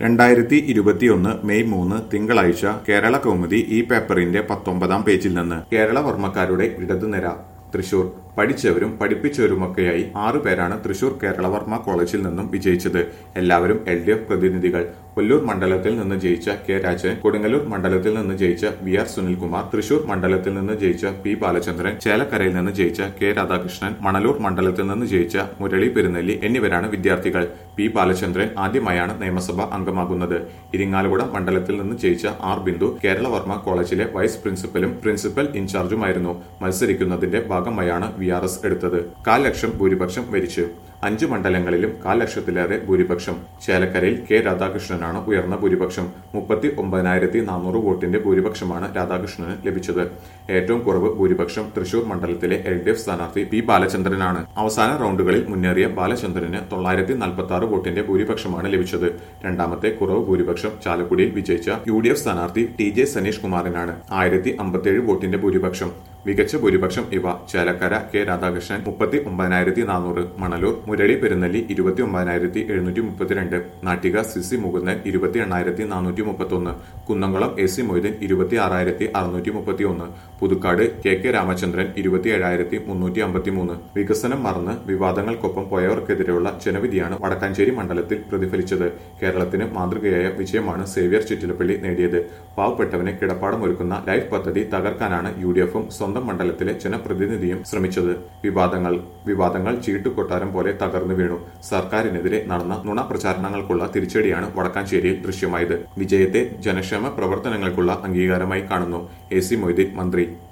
രണ്ടായിരത്തി ഇരുപത്തിയൊന്ന് മെയ് മൂന്ന് തിങ്കളാഴ്ച കേരള കൗമുദി ഈ പേപ്പറിന്റെ പത്തൊമ്പതാം പേജിൽ നിന്ന് കേരള വർമ്മക്കാരുടെ ഇടതുനിര തൃശൂർ പഠിച്ചവരും പഠിപ്പിച്ചവരുമൊക്കെയായി ആറു പേരാണ് തൃശൂർ കേരളവർമ്മ കോളേജിൽ നിന്നും വിജയിച്ചത് എല്ലാവരും എൽ ഡി എഫ് പ്രതിനിധികൾ കൊല്ലൂർ മണ്ഡലത്തിൽ നിന്ന് ജയിച്ച കെ രാജൻ കൊടുങ്ങല്ലൂർ മണ്ഡലത്തിൽ നിന്ന് ജയിച്ച വി ആർ സുനിൽകുമാർ തൃശൂർ മണ്ഡലത്തിൽ നിന്ന് ജയിച്ച പി ബാലചന്ദ്രൻ ചേലക്കരയിൽ നിന്ന് ജയിച്ച കെ രാധാകൃഷ്ണൻ മണലൂർ മണ്ഡലത്തിൽ നിന്ന് ജയിച്ച മുരളി പെരുന്നെല്ലി എന്നിവരാണ് വിദ്യാർത്ഥികൾ പി ബാലചന്ദ്രൻ ആദ്യമായാണ് നിയമസഭ അംഗമാകുന്നത് ഇരിങ്ങാലക്കുട മണ്ഡലത്തിൽ നിന്ന് ജയിച്ച ആർ ബിന്ദു കേരളവർമ്മ കോളേജിലെ വൈസ് പ്രിൻസിപ്പലും പ്രിൻസിപ്പൽ ഇൻചാർജുമായിരുന്നു മത്സരിക്കുന്നതിന്റെ ഭാഗമായാണ് വി ആർ എസ് എടുത്തത് കാൽ ലക്ഷം ഭൂരിപക്ഷം വരിച്ചു അഞ്ച് മണ്ഡലങ്ങളിലും കാൽ ലക്ഷത്തിലേറെ ഭൂരിപക്ഷം ചേലക്കരയിൽ കെ രാധാകൃഷ്ണനാണ് ഉയർന്ന ഭൂരിപക്ഷം മുപ്പത്തി ഒമ്പതിനായിരത്തി നാനൂറ് വോട്ടിന്റെ ഭൂരിപക്ഷമാണ് രാധാകൃഷ്ണന് ലഭിച്ചത് ഏറ്റവും കുറവ് ഭൂരിപക്ഷം തൃശൂർ മണ്ഡലത്തിലെ എൽ ഡി എഫ് സ്ഥാനാർത്ഥി പി ബാലചന്ദ്രനാണ് അവസാന റൗണ്ടുകളിൽ മുന്നേറിയ ബാലചന്ദ്രന് തൊള്ളായിരത്തി നാൽപ്പത്തി ആറ് വോട്ടിന്റെ ഭൂരിപക്ഷമാണ് ലഭിച്ചത് രണ്ടാമത്തെ കുറവ് ഭൂരിപക്ഷം ചാലക്കുടിയിൽ വിജയിച്ച യു ഡി എഫ് സ്ഥാനാർത്ഥി ടി ജെ സനീഷ് കുമാറിനാണ് ആയിരത്തി അമ്പത്തിയേഴ് വോട്ടിന്റെ ഭൂരിപക്ഷം മികച്ച ഭൂരിപക്ഷം ഇവ ചേലക്കര കെ രാധാകൃഷ്ണൻ മുപ്പത്തി ഒമ്പതിനായിരത്തി നാനൂറ് മണലൂർ മുരളി പെരുന്നെല്ലി ഇരുപത്തി ഒമ്പതിനായിരത്തി എഴുന്നൂറ്റി മുപ്പത്തിരണ്ട് നാട്ടിക സിസി മുകുന്ദൻ ഇരുപത്തി എണ്ണായിരത്തി നാനൂറ്റി മുപ്പത്തി ഒന്ന് കുന്നംകുളം എ സി മൊയ്തീൻ ഇരുപത്തി ആറായിരത്തി അറുന്നൂറ്റി മുപ്പത്തി ഒന്ന് പുതുക്കാട് കെ കെ രാമചന്ദ്രൻ ഇരുപത്തി ഏഴായിരത്തി മുന്നൂറ്റി അമ്പത്തി മൂന്ന് വികസനം മറന്ന് വിവാദങ്ങൾക്കൊപ്പം പോയവർക്കെതിരെയുള്ള ജനവിധിയാണ് വടക്കാഞ്ചേരി മണ്ഡലത്തിൽ പ്രതിഫലിച്ചത് കേരളത്തിന് മാതൃകയായ വിജയമാണ് സേവ്യർ ചിറ്റിലപ്പള്ളി നേടിയത് പാവപ്പെട്ടവന് കിടപ്പാടമൊരുക്കുന്ന ലൈഫ് പദ്ധതി തകർക്കാനാണ് യു ഡി എഫും സ്വന്തം മണ്ഡലത്തിലെ ജനപ്രതിനിധിയും ശ്രമിച്ചത് വിവാദങ്ങൾ വിവാദങ്ങൾ ചീട്ടുകൊട്ടാരം പോലെ തകർന്നു വീണു സർക്കാരിനെതിരെ നടന്ന നുണ പ്രചാരണങ്ങൾക്കുള്ള തിരിച്ചടിയാണ് വടക്കാഞ്ചേരിയിൽ ദൃശ്യമായത് വിജയത്തെ ജനക്ഷേമ പ്രവർത്തനങ്ങൾക്കുള്ള അംഗീകാരമായി കാണുന്നു എ സി മൊയ്തീൻ മന്ത്രി